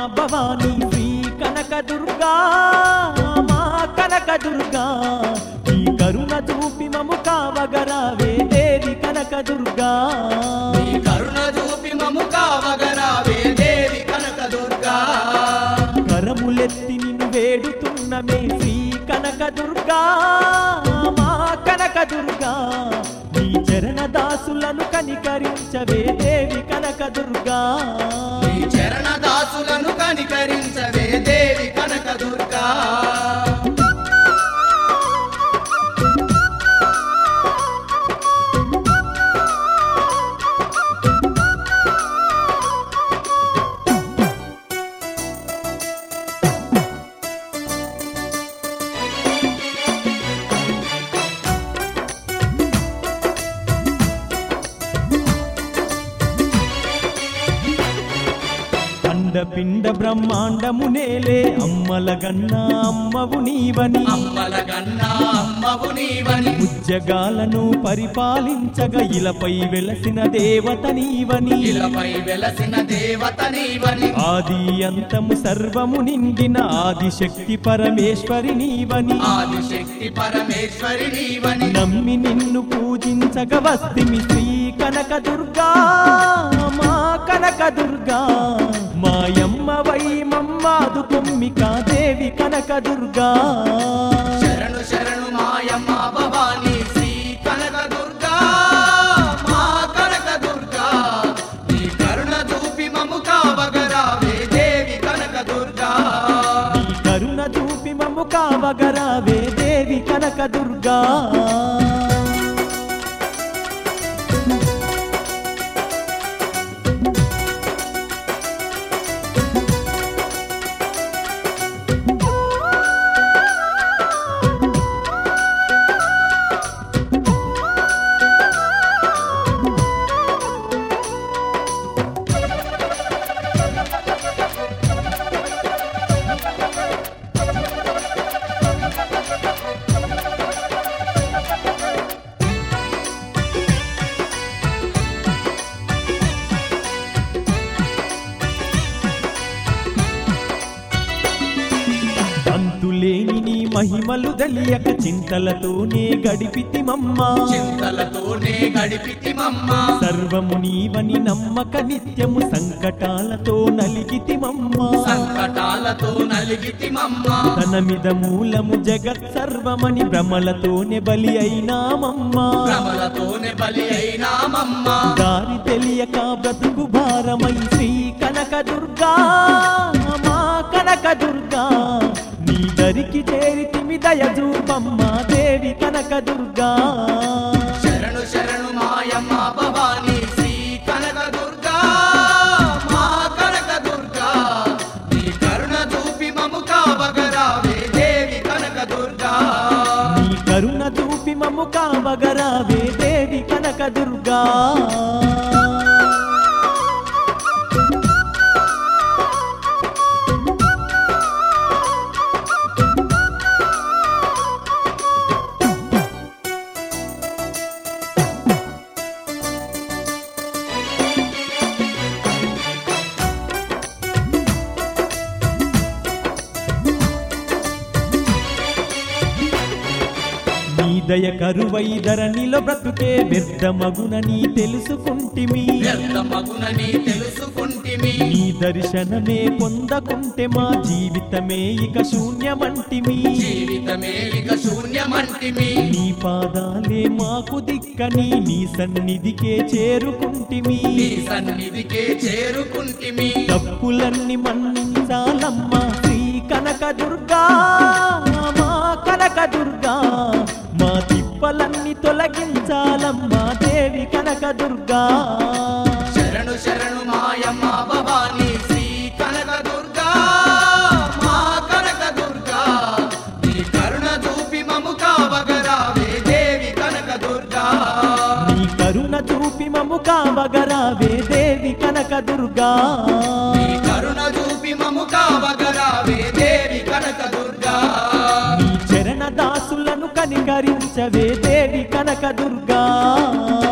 భవానీ శ్రీ కనక దుర్గా మా కనక దుర్గా ఈ కరుణ చూపి మము కావగరావే దేవి కనక దుర్గా నీ కరుణ చూపి మము కావగరావే దేవి కనక దుర్గా కరములెత్తి నిన్ను వేడుతున్నమే శ్రీ కనక దుర్గా మా కనక దుర్గా నీ చరణ దాసులను కనికరించవే దేవి కనక దుర్గా నీ చరణ దాసులను కనికరించవే దేవి కనక దుర్గా అండపిండ బ్రహ్మాండము నేలే అమ్మల గన్నా అమ్మవు నీవని అమ్మల గన్నా అమ్మవు నీవని ఉజ్జగాలను పరిపాలించగా ఇలపై వెలసిన దేవత నీవని ఇలపై వెలసిన దేవత నీవని ఆది అంతము సర్వము నిండిన ఆదిశక్తి పరమేశ్వరి నీవని ఆదిశక్తి పరమేశ్వరి నీవని నమ్మి నిన్ను పూజించగ వస్తిమి శ్రీ కనక దుర్గా మా కనక దుర్గా మాయమ్మ వై మమ్మాదు కొమ్మికా దేవి కనక దుర్గా శరణు శరణు మాయమ్మ భవానీ శ్రీ కనక దుర్గా మా కనక దుర్గా నీ కరుణ చూపి మము కావగరావే దేవి కనక దుర్గా నీ కరుణ చూపి మమ్ము కావగరావే దేవి కనక దుర్గా అంతులేని నీ మహిమలు దలియక చింతలతోనే గడిపితిమమ్మా చింతలతోనే గడిపితిమమ్మ సర్వము నీవని నమ్మక నిత్యము సంకటాలతో నలిగితిమమ్మా సంకటాలతో నలిగితిమమ్మ తనమిద మూలము జగత్ సర్వమని భ్రమలతోనే బలి అయినామమ్మా భ్రమలతోనే బలి అయినామమ్మ దారి తెలియక బ్రతుకు భారమై శ్రీ కనక దుర్గా మా కనక దుర్గా నీ దరికి చేరితిమి దయజూపమ్మ దేవి కనక దుర్గా శరణు శరణు మాయమ్మ భవానీ శ్రీ కనక దుర్గా మా కనక దుర్గా నీ కరుణ చూపి మము కావగరావే దేవి కనక దుర్గా నీ కరుణ చూపి మము కావగరావే దేవి కనక దుర్గా నీ దయ కరువై ధరణిలో బ్రతుకే వ్యర్థమగునని తెలుసుకుంటిమి వ్యర్థమగునని తెలుసుకుంటిమి నీ దర్శనమే పొందకుంటే మా జీవితమే ఇక శూన్యమంటిమి జీవితమే ఇక శూన్యమంటిమి నీ పాదాలే మాకు దిక్కని నీ సన్నిధికే చేరుకుంటిమి నీ సన్నిధికే చేరుకుంటిమి తప్పులన్నీ మన్నించాలమ్మా శ్రీ కనక దుర్గా మా కనక దుర్గా మా తిప్పలన్నీ తొలగించాలమ్మా దేవి కనక దుర్గా శరణు శరణు మాయమ్మ భవానీ శ్రీ కనక దుర్గా మా కనక దుర్గా నీ కరుణ చూపి మము కావగరావే దేవి కనక దుర్గా నీ కరుణ చూపి మము కావగరావే దేవి కనక దుర్గా నీ కరుణ చూపి మము కావగరావే దేవి కనక దుర్గా నీ చరణ దాసులను కనికరించవే దేవి కనక దుర్గా